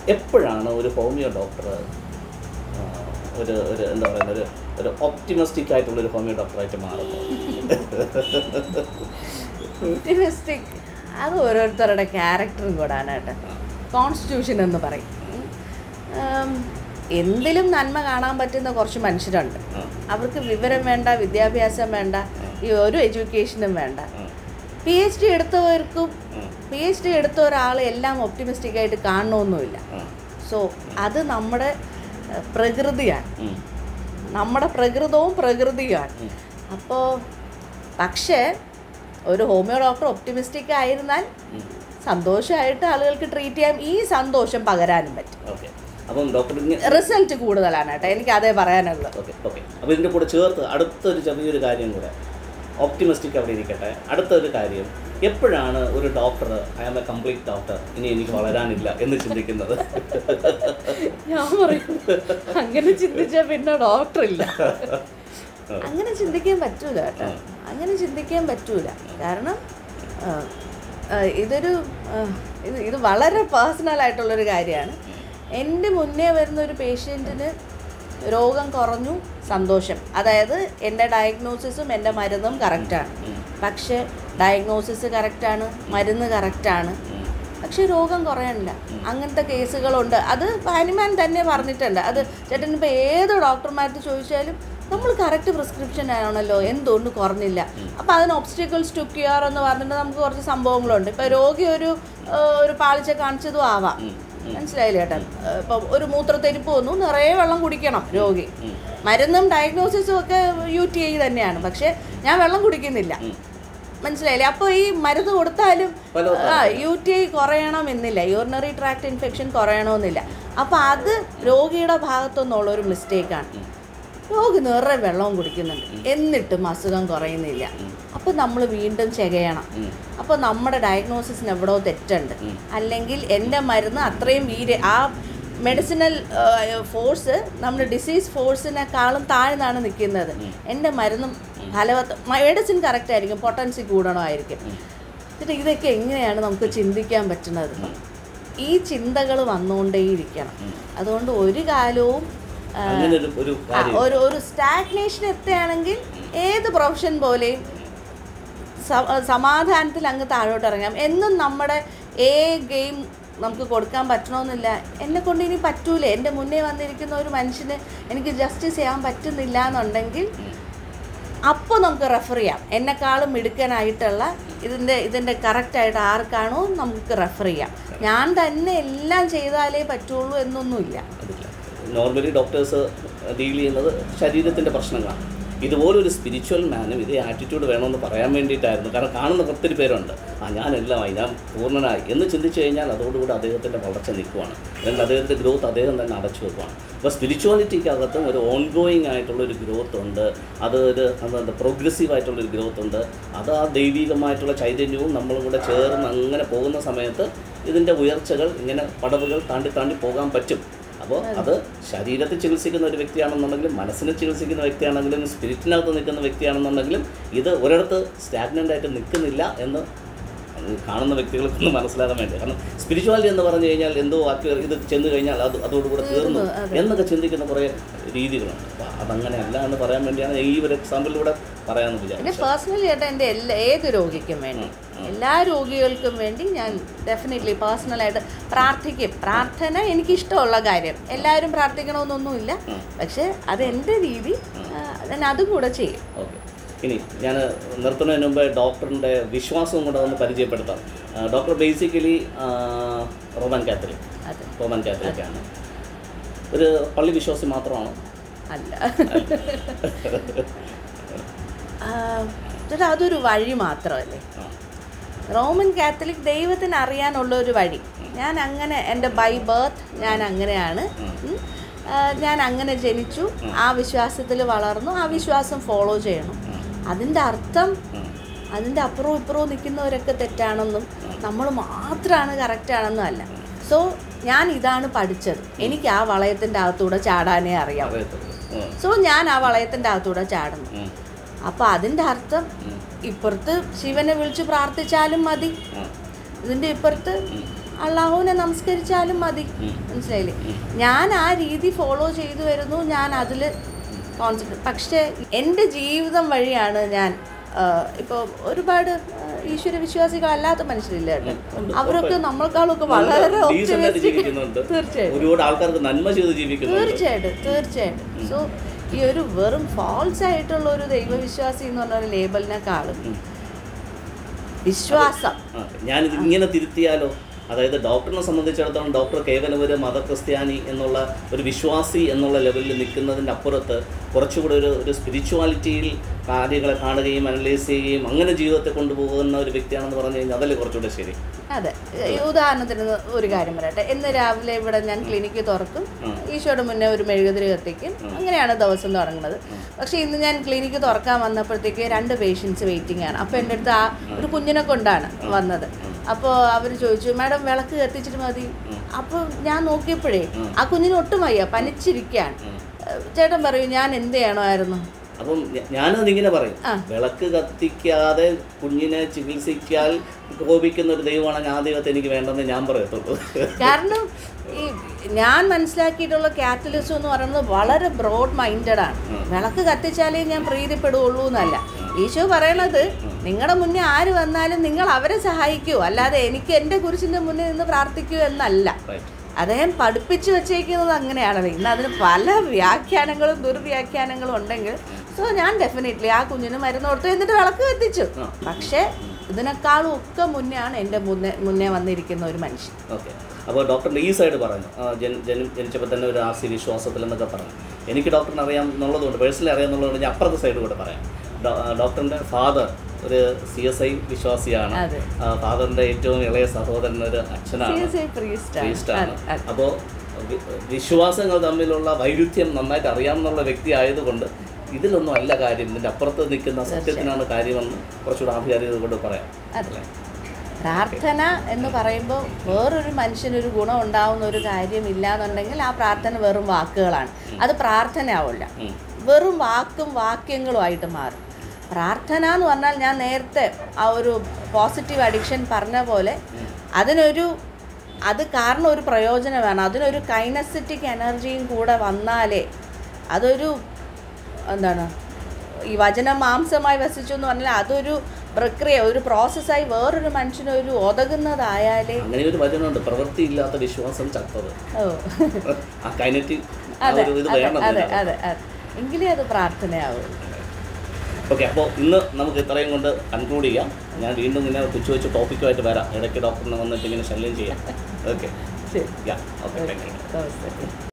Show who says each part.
Speaker 1: എപ്പോഴാണ് ഒരു homeo doctor ഒരു ഒരു എന്താ പറയുക ഒരു ഒരു ഒപ്റ്റിമിസ്റ്റിക് ആയിട്ടുള്ള ഒരു ഹോമിയോ ഡോക്ടറായിട്ട് മാറുന്നത്
Speaker 2: ഒപ്റ്റിമിസ്റ്റിക് അത് ഓരോരുത്തരുടെ ക്യാരക്ടറും കൂടാണ് കേട്ടോ കോൺസ്റ്റിറ്റ്യൂഷൻ എന്ന് പറയും ഉം, എന്തിലും നന്മ കാണാൻ പറ്റുന്ന കുറച്ച് മനുഷ്യരുണ്ട്
Speaker 1: ആ,
Speaker 2: അവർക്ക് വിവരം വേണ്ട വിദ്യാഭ്യാസം വേണ്ട ഈ ഒരു എഡ്യൂക്കേഷനും വേണ്ട
Speaker 1: ആ,
Speaker 2: പി എച്ച് ഡി എടുത്തവർക്കും
Speaker 1: ആ,
Speaker 2: പി എച്ച് ഡി എടുത്ത ഒരാൾ എല്ലാം ഒപ്റ്റിമിസ്റ്റിക് ആയിട്ട് കാണണമെന്നില്ല
Speaker 1: ആ,
Speaker 2: സോ അത് നമ്മുടെ ഏഹ്, പ്രകൃതിയാണ്
Speaker 1: ഉം,
Speaker 2: നമ്മുടെ പ്രകൃതവും പ്രകൃതിയാണ്
Speaker 1: ഉം.
Speaker 2: അപ്പോൾ പക്ഷേ ഒരു ഹോമിയോ ഡോക്ടർ ഒപ്റ്റിമിസ്റ്റിക് ആയിരുന്നാൽ
Speaker 1: ഉം.
Speaker 2: സന്തോഷമായിട്ട് ആളുകൾക്ക് ട്രീറ്റ് ചെയ്യാൻ ഈ സന്തോഷം പകരാനും പറ്റും
Speaker 1: ഓക്കെ അപ്പം ഡോക്ടർ ഇങ്ങനെ
Speaker 2: റിസൾട്ട് കൂടുതലാണ് കേട്ടോ എനിക്ക് അതേ പറയാനുള്ളത്
Speaker 1: ഓക്കെ ഓക്കെ അപ്പോൾ ഇതിൻ്റെ കൂടെ ചേർത്ത് അടുത്തൊരു ചെറിയൊരു കാര്യം കൂടെ ഓപ്റ്റിമിസ്റ്റിക് അവിടെ ഇരിക്കട്ടെ അടുത്തൊരു കാര്യം എപ്പോഴാണ് ഒരു doctor I am a complete doctor ഇനി എനിക്ക് വളരാനില്ല എന്ന് ചിന്തിക്കുന്നത്
Speaker 2: ഞാൻ പറയും അങ്ങനെ ചിന്തിച്ചാൽ പിന്നെ ഡോക്ടർ ഇല്ല അങ്ങനെ ചിന്തിക്കാൻ പറ്റൂല കേട്ടോ അങ്ങനെ ചിന്തിക്കാൻ പറ്റൂല കാരണം ആ, ആ, ഇതൊരു ആ, ഇത് ഇത് വളരെ പേഴ്സണൽ ആയിട്ടുള്ളൊരു കാര്യമാണ് എൻ്റെ മുന്നേ വരുന്ന ഒരു പേഷ്യൻറ്റിന് രോഗം കുറഞ്ഞു സന്തോഷം അതായത് എൻ്റെ ഡയഗ്നോസിസും എൻ്റെ മരുന്നും കറക്റ്റാണ് പക്ഷേ ഡയഗ്നോസിസ് കറക്റ്റാണ് മരുന്ന് കറക്റ്റാണ് പക്ഷെ രോഗം കുറയണില്ല അങ്ങനത്തെ കേസുകളുണ്ട് അത് പാനിമാൻ തന്നെ പറഞ്ഞിട്ടുണ്ട് അത് ചേട്ടൻ ഇപ്പോൾ ഏത് ഡോക്ടർമാർക്ക് ചോദിച്ചാലും നമ്മൾ കറക്റ്റ് പ്രിസ്ക്രിപ്ഷൻ ആണല്ലോ എന്തുകൊണ്ട് കുറഞ്ഞില്ല അപ്പോൾ അതിന് ഒബ്സ്റ്റിക്കിൾസ് ടു ക്യൂർ എന്ന് പറഞ്ഞിട്ട് നമുക്ക് കുറച്ച് സംഭവങ്ങളുണ്ട് ഇപ്പോൾ രോഗി ഒരു ആ, ഒരു പാളിച്ച കാണിച്ചതും ആവാം മനസ്സിലായില്ലേ ചേട്ടൻ ഇപ്പം ഒരു മൂത്രത്തെരിപ്പ് വന്നു നിറയെ വെള്ളം കുടിക്കണം രോഗി മരുന്നും ഡയഗ്നോസിസും ഒക്കെ യു ടി ഐ തന്നെയാണ് പക്ഷേ ഞാൻ വെള്ളം കുടിക്കുന്നില്ല മനസ്സിലായില്ലേ അപ്പോൾ ഈ മരുന്ന് കൊടുത്താലും
Speaker 1: പല
Speaker 2: ആ യു ടി ഐ കുറയണമെന്നില്ല യൂറിനറി ട്രാക്ട് ഇൻഫെക്ഷൻ കുറയണമെന്നില്ല അപ്പോൾ അത് രോഗിയുടെ ഭാഗത്തുനിന്നുള്ള ഒരു മിസ്റ്റേക്കാണ് രോഗി നിറയെ വെള്ളവും കുടിക്കുന്നുണ്ട് എന്നിട്ടും അസുഖം കുറയുന്നില്ല അപ്പോൾ നമ്മൾ വീണ്ടും ചെകയണം അപ്പോൾ നമ്മുടെ ഡയഗ്നോസിസിന് എവിടെയോ തെറ്റുണ്ട് അല്ലെങ്കിൽ എൻ്റെ മരുന്ന് അത്രയും വീര് ആ മെഡിസിനൽ ഫോഴ്സ് നമ്മുടെ ഡിസീസ് ഫോഴ്സിനെക്കാളും താഴ്ന്നാണ് നിൽക്കുന്നത് എൻ്റെ മരുന്നും ഫലവത്ത് മെഡിസിൻ കറക്റ്റ് ആയിരിക്കും പൊട്ടൻസി കൂടണമായിരിക്കും എന്നിട്ട് ഇതൊക്കെ എങ്ങനെയാണ് നമുക്ക് ചിന്തിക്കാൻ പറ്റുന്നത് ഈ ചിന്തകൾ വന്നുകൊണ്ടേയിരിക്കണം അതുകൊണ്ട് ഒരു കാലവും ആ,
Speaker 1: അങ്ങനെ ഒരു ഒരു
Speaker 2: ആ,
Speaker 1: കാര്യം
Speaker 2: ഒരു ഒരു സ്റ്റാഗ്നേഷൻ എത്തുകയാണെങ്കിൽ ഏത് പ്രൊഫഷൻ പോലെയും സ- സമാധാനത്തിൽ അങ്ങ് താഴോട്ട് ഇറങ്ങാം എന്നും നമ്മുടെ ഏ ഗെയിം നമുക്ക് കൊടുക്കാൻ പറ്റണമെന്നില്ല എന്നെ കൊണ്ട് ഇനി പറ്റൂല എൻ്റെ മുന്നേ വന്നിരിക്കുന്ന ഒരു മനുഷ്യന് എനിക്ക് ജസ്റ്റിസ് ചെയ്യാൻ പറ്റുന്നില്ല എന്നുണ്ടെങ്കിൽ അപ്പോൾ നമുക്ക് റെഫർ ചെയ്യാം എന്നെക്കാളും മിടുക്കനായിട്ടുള്ള ഇതിൻ്റെ ഇതിൻ്റെ കറക്റ്റായിട്ട് ആർക്കാണോ നമുക്ക് റെഫർ ചെയ്യാം ഞാൻ തന്നെ എല്ലാം ചെയ്താലേ പറ്റുള്ളൂ എന്നൊന്നുമില്ല
Speaker 1: അതില്ല നോർമലി ഡോക്ടേഴ്സ് ഡീൽ ചെയ്യുന്നത് ശരീരത്തിൻ്റെ പ്രശ്നങ്ങളാണ് ഇതുപോലൊരു സ്പിരിച്വൽ മാനും ഇതേ ആറ്റിറ്റ്യൂഡ് വേണമെന്ന് പറയാൻ വേണ്ടിയിട്ടായിരുന്നു കാരണം കാണുന്ന ഒത്തിരി പേരുണ്ട് ആ ഞാൻ എല്ലാമായി ഞാൻ പൂർണ്ണനായി എന്ന് ചിന്തിച്ചു കഴിഞ്ഞാൽ അതോടുകൂടി അദ്ദേഹത്തിൻ്റെ വളർച്ച നിൽക്കുവാണ് അല്ലെങ്കിൽ അദ്ദേഹത്തിൻ്റെ ഗ്രോത്ത് അദ്ദേഹം തന്നെ അടച്ചു വെക്കുവാണ് അപ്പോൾ സ്പിരിച്വാലിറ്റിക്കകത്തും ഒരു ഓൺ ഗോയിങ് ആയിട്ടുള്ള ഒരു ഗ്രോത്ത് ഉണ്ട് അത് ഒരു എന്താ പ്രോഗ്രസീവ് ആയിട്ടുള്ളൊരു ഗ്രോത്ത് ഉണ്ട് അത് ആ ദൈവികമായിട്ടുള്ള ചൈതന്യവും നമ്മളും കൂടെ ചേർന്ന് അങ്ങനെ പോകുന്ന സമയത്ത് ഇതിൻ്റെ ഉയർച്ചകൾ ഇങ്ങനെ പടവുകൾ താണ്ടി താണ്ടി പോകാൻ പറ്റും അപ്പോൾ അത് ശരീരത്തിൽ ചികിത്സിക്കുന്ന ഒരു വ്യക്തിയാണെന്നുണ്ടെങ്കിലും മനസ്സിനെ ചികിത്സിക്കുന്ന വ്യക്തിയാണെങ്കിലും സ്പിരിറ്റിനകത്ത് നിൽക്കുന്ന വ്യക്തിയാണെന്നുണ്ടെങ്കിലും ഇത് ഒരിടത്ത് സ്റ്റാഗ്നൻ്റ് ആയിട്ട് നിൽക്കുന്നില്ല എന്ന് കാണുന്ന വ്യക്തികൾക്കൊന്ന് മനസ്സിലാക്കാൻ വേണ്ടി കാരണം സ്പിരിച്വാലിറ്റി എന്ന് പറഞ്ഞു കഴിഞ്ഞാൽ എന്തോ ആക്കി ഇത് ചെന്ന് കഴിഞ്ഞാൽ അത് അതോടുകൂടെ തീർന്നു എന്നൊക്കെ ചിന്തിക്കുന്ന കുറേ രീതികളുണ്ട് അപ്പോൾ അതങ്ങനെ അല്ല എന്ന് പറയാൻ വേണ്ടിയാണ് ഈ ഒരു എക്സാമ്പിളിലൂടെ പറയാമെന്ന്
Speaker 2: പിന്നെ
Speaker 1: വിചാരിച്ചത്
Speaker 2: പേഴ്സണലി ആയിട്ട് എൻ്റെ എല്ലാ ഏത് രോഗിക്കും വേണ്ടി എല്ലാ രോഗികൾക്കും വേണ്ടി ഞാൻ ഡെഫിനറ്റ്ലി പേഴ്സണലായിട്ട് പ്രാർത്ഥിക്കും പ്രാർത്ഥന എനിക്കിഷ്ടമുള്ള കാര്യം എല്ലാവരും പ്രാർത്ഥിക്കണമെന്നൊന്നുമില്ല പക്ഷേ അത് എൻ്റെ രീതി ആ, ഞാൻ അതും കൂടെ ചെയ്യും
Speaker 1: ഓക്കെ ഇനി ഞാൻ നിർത്തുന്നതിന് മുമ്പ് ഡോക്ടറിൻ്റെ വിശ്വാസവും കൂടെ ഒന്ന് പരിചയപ്പെടുത്താം ആ, ഡോക്ടർ ബേസിക്കലി റോമൻ കാത്തലിക്
Speaker 2: അത്
Speaker 1: റോമൻ കാത്തലിക്കാണ് ഒരു പള്ളി വിശ്വാസി മാത്രമാണ്
Speaker 2: അല്ല ആ, ചേട്ടാ അതൊരു വഴി മാത്രമല്ലേ റോമൻ കാത്തലിക് ദൈവത്തിന് അറിയാനുള്ള ഒരു വഴി ഞാൻ അങ്ങനെ എൻ്റെ ബൈ ബർത്ത് ഞാൻ അങ്ങനെയാണ് ഉം. ആ, ഞാൻ അങ്ങനെ ജനിച്ചു ആ വിശ്വാസത്തിൽ വളർന്നു ആ വിശ്വാസം ഫോളോ ചെയ്യണം അതിൻ്റെ അർത്ഥം അതിൻ്റെ അപ്പുറവും ഇപ്പുറവും നിൽക്കുന്നവരൊക്കെ തെറ്റാണെന്നും നമ്മൾ മാത്രമാണ് കറക്റ്റാണെന്നും അല്ല സോ ഞാൻ ഇതാണ് പഠിച്ചത് എനിക്ക് ആ വളയത്തിൻ്റെ അകത്തൂടെ ചാടാനേ അറിയാം
Speaker 1: അറിയത്തുള്ളൂ ഉം.
Speaker 2: സോ ഞാൻ ആ വളയത്തിൻ്റെ അകത്തൂടെ ചാടുന്നു
Speaker 1: ഉം.
Speaker 2: അപ്പോൾ അതിൻ്റെ അർത്ഥം ഇപ്പുറത്ത് ശിവനെ വിളിച്ച് പ്രാർത്ഥിച്ചാലും മതി
Speaker 1: ഉം.
Speaker 2: ഇതിൻ്റെ ഇപ്പുറത്ത് അള്ളാഹുവിനെ നമസ്കരിച്ചാലും മതി
Speaker 1: ഉം.
Speaker 2: മനസ്സിലായില്ലേ ഞാൻ ആ രീതി ഫോളോ ചെയ്തു വരുന്നു ഞാൻ അതിൽ കോൺസെൻട്രേറ്റ് പക്ഷേ എൻ്റെ ജീവിതം വഴിയാണ് ഞാൻ ഇപ്പോൾ ഒരുപാട് ആ, ഈശ്വര വിശ്വാസികളല്ലാത്ത മനുഷ്യരില്ല കേട്ടോ
Speaker 1: ഉണ്ട്.
Speaker 2: അവരൊക്കെ നമ്മളെക്കാളൊക്കെ വളരെ
Speaker 1: ഡീസൻ്റ് ആയിട്ട്
Speaker 2: optimistic-
Speaker 1: ജീവിക്കുന്നുണ്ട്
Speaker 2: തീർച്ചയായിട്ടും
Speaker 1: ഒരുപാട് ആൾക്കാർക്ക് നന്മ ചെയ്ത് ജീവിക്കുന്നുണ്ട്
Speaker 2: തീർച്ചയായിട്ടും തീർച്ചയായിട്ടും സോ ഈ ഒരു വെറും ഫാൾസ് ആയിട്ടുള്ള ഒരു ദൈവവിശ്വാസി എന്ന് പറഞ്ഞ ഒരു ലേബലിനെക്കാളും
Speaker 1: ഉം.
Speaker 2: വിശ്വാസം
Speaker 1: ആ, ഞാനിത് ഇങ്ങനെ തിരുത്തിയാലോ അതായത് ഡോക്ടറിനെ സംബന്ധിച്ചിടത്തോളം ഡോക്ടർ കേവലം ഒരു മതക്രിസ്ത്യാനി എന്നുള്ള ഒരു വിശ്വാസി എന്നുള്ള ലെവലിൽ നിൽക്കുന്നതിൻ്റെ അപ്പുറത്ത് കുറച്ചുകൂടെ ഒരു ഒരു സ്പിരിച്വാലിറ്റിയിൽ കാര്യങ്ങളെ കാണുകയും അനലൈസ് ചെയ്യുകയും അങ്ങനെ ജീവിതത്തെ കൊണ്ടുപോകുന്ന ഒരു വ്യക്തിയാണെന്ന് പറഞ്ഞു കഴിഞ്ഞാൽ അതല്ലേ കുറച്ചുകൂടെ ശരി
Speaker 2: അതെ ഈ ഉദാഹരണത്തിന് ഒരു കാര്യം പറയട്ടെ ഇന്ന് രാവിലെ ഇവിടെ ഞാൻ ക്ലിനിക്ക് തുറക്കും
Speaker 1: ഉം.
Speaker 2: ഈശോയുടെ മുന്നേ ഒരു മെഴുകുതിരി കത്തിക്കും അങ്ങനെയാണ് ദിവസം തുടങ്ങുന്നത് പക്ഷേ ഇന്ന് ഞാൻ ക്ലിനിക്ക് തുറക്കാൻ വന്നപ്പോഴത്തേക്ക് രണ്ട് പേഷ്യൻസ് വെയിറ്റിംഗ് ആണ് അപ്പോൾ എൻ്റെ അടുത്ത് ആ ഒരു കുഞ്ഞിനെ കൊണ്ടാണ് വന്നത് അപ്പോൾ അവർ ചോദിച്ചു മാഡം വിളക്ക് കത്തിച്ചിട്ട് മതി അപ്പോൾ ഞാൻ നോക്കിയപ്പോഴേ ആ കുഞ്ഞിന് ഒട്ടും വയ്യ പനിച്ചിരിക്കുകയാണ് ചേട്ടൻ പറയൂ ഞാൻ എന്ത് ചെയ്യണമായിരുന്നു
Speaker 1: അപ്പം ഞ- ഞാനത് ഇങ്ങനെ പറയും
Speaker 2: ആ.
Speaker 1: വിളക്ക് കത്തിക്കാതെ കുഞ്ഞിനെ ചികിത്സിക്കാൻ കോപിക്കുന്ന ഒരു ദൈവമാണ് ആ ദൈവത്തെ എനിക്ക് വേണ്ടെന്ന് ഞാൻ പറയത്തുള്ളൂ
Speaker 2: കാരണം ഈ ഞാൻ മനസ്സിലാക്കിയിട്ടുള്ള കാത്തലിസം എന്ന് പറയുന്നത് വളരെ ബ്രോഡ് മൈൻഡഡ് ആണ് വിളക്ക് കത്തിച്ചാലേ ഞാൻ പ്രീതിപ്പെടുകയുള്ളൂ എന്നല്ല ഈശോ പറയണത് നിങ്ങളുടെ മുന്നേ ആര് വന്നാലും നിങ്ങൾ അവരെ സഹായിക്കൂ അല്ലാതെ എനിക്ക് എൻ്റെ കുരിശിൻ്റെ മുന്നിൽ നിന്ന് പ്രാർത്ഥിക്കൂ എന്നല്ല
Speaker 1: റൈറ്റ്
Speaker 2: അദ്ദേഹം പഠിപ്പിച്ചു വെച്ചേക്കുന്നത് അങ്ങനെയാണല്ലോ ഇന്ന് അതിന് പല വ്യാഖ്യാനങ്ങളും ദുർവ്യാഖ്യാനങ്ങളും ഉണ്ടെങ്കിൽ സോ ഞാൻ ഡെഫിനറ്റ്ലി ആ കുഞ്ഞിന് മരുന്ന് കൊടുത്തു എന്നിട്ട് വിളക്ക് കത്തിച്ചു
Speaker 1: ആ.
Speaker 2: പക്ഷേ ഇതിനേക്കാളും ഒക്കെ മുന്നേ ആണ് എൻ്റെ മുന്നേ മുന്നേ വന്നിരിക്കുന്ന ഒരു മനുഷ്യൻ
Speaker 1: ഓക്കെ അപ്പോൾ ഡോക്ടറിൻ്റെ ഈ സൈഡ് പറഞ്ഞു ആ, ജൻ ജനി ജനിച്ചപ്പോൾ തന്നെ ഒരു ആർ സി വിശ്വാസത്തിൽ എന്നൊക്കെ പറഞ്ഞു എനിക്ക് ഡോക്ടറിനെ അറിയാം എന്നുള്ളതുകൊണ്ട് പേഴ്സണലി അറിയാമെന്നുള്ളതുകൊണ്ട് ഞാൻ അപ്പുറത്തെ സൈഡ് കൂടെ പറയാം ഡോ- ആ, ഡോക്ടറിൻ്റെ ഫാദർ ഒരു സി എസ് ഐ വിശ്വാസിയാണ്
Speaker 2: അതെ.
Speaker 1: ഫാദറിൻ്റെ ഏറ്റവും ഇളയ സഹോദരൻ ഒരു അച്ഛനാണ്
Speaker 2: പ്രീസ്റ്റ്
Speaker 1: ക്രൈസ്റ്റാണ് അപ്പോൾ വിശ്വാസങ്ങൾ തമ്മിലുള്ള വൈരുദ്ധ്യം നന്നായിട്ട് അറിയാമെന്നുള്ള വ്യക്തി ആയതുകൊണ്ട് ഇതിലൊന്നും അല്ല കാര്യം ഇതിൻ്റെ അപ്പുറത്ത് നിൽക്കുന്ന സത്യത്തിനാണ് കാര്യമെന്ന് കുറച്ചുകൂടെ ആധികാരികത കൊണ്ട് പറയാം
Speaker 2: അതെ പ്രാർത്ഥന എന്ന് പറയുമ്പോൾ വേറൊരു മനുഷ്യനൊരു ഗുണം ഉണ്ടാവുന്ന ഒരു കാര്യമില്ല എന്നുണ്ടെങ്കിൽ ആ പ്രാർത്ഥന വെറും വാക്കുകളാണ് അത് പ്രാർത്ഥന ആവില്ല
Speaker 1: ഉം.
Speaker 2: വെറും വാക്കും വാക്യങ്ങളുമായിട്ട് മാറും പ്രാർത്ഥന എന്ന് പറഞ്ഞാൽ ഞാൻ നേരത്തെ ആ ഒരു പോസിറ്റീവ് അഡിക്ഷൻ പറഞ്ഞ പോലെ അതിനൊരു അത് കാരണം ഒരു പ്രയോജനം വേണം അതിനൊരു കൈനസറ്റിക് എനർജിയും കൂടെ വന്നാലേ അതൊരു എന്താണ് ഈ വചനം മാംസമായി വസിച്ചു എന്ന് പറഞ്ഞാൽ അതൊരു പ്രക്രിയ ഒരു പ്രോസസ്സായി വേറൊരു മനുഷ്യനൊരു ഒതകുന്നതായാലേ
Speaker 1: അങ്ങനെ ഒരു വചനമുണ്ട് പ്രവൃത്തിയില്ലാത്ത വിശ്വാസം ചത്തത്
Speaker 2: ഓ
Speaker 1: ആ കൈനറ്റിക്
Speaker 2: അതെ
Speaker 1: ഒരു ഇത്
Speaker 2: അതെ
Speaker 1: വേണം
Speaker 2: അതെ അതെ അതെ എങ്കിലേ അത് പ്രാർത്ഥനയാവുള്ളൂ
Speaker 1: ഓക്കെ അപ്പോൾ ഇന്ന് നമുക്ക് ഇത്രയും കൊണ്ട് കൺക്ലൂഡ് ചെയ്യാം ഞാൻ വീണ്ടും ഇങ്ങനെ കൊച്ചു കൊച്ചു ടോപ്പിക്കുമായിട്ട് വരാം ഇടയ്ക്ക് ഡോക്ടറിനെ വന്നിട്ട് ഇങ്ങനെ ശല്യം ചെയ്യാം ഓക്കെ
Speaker 2: ശരി
Speaker 1: yeah okay thank you
Speaker 2: namaste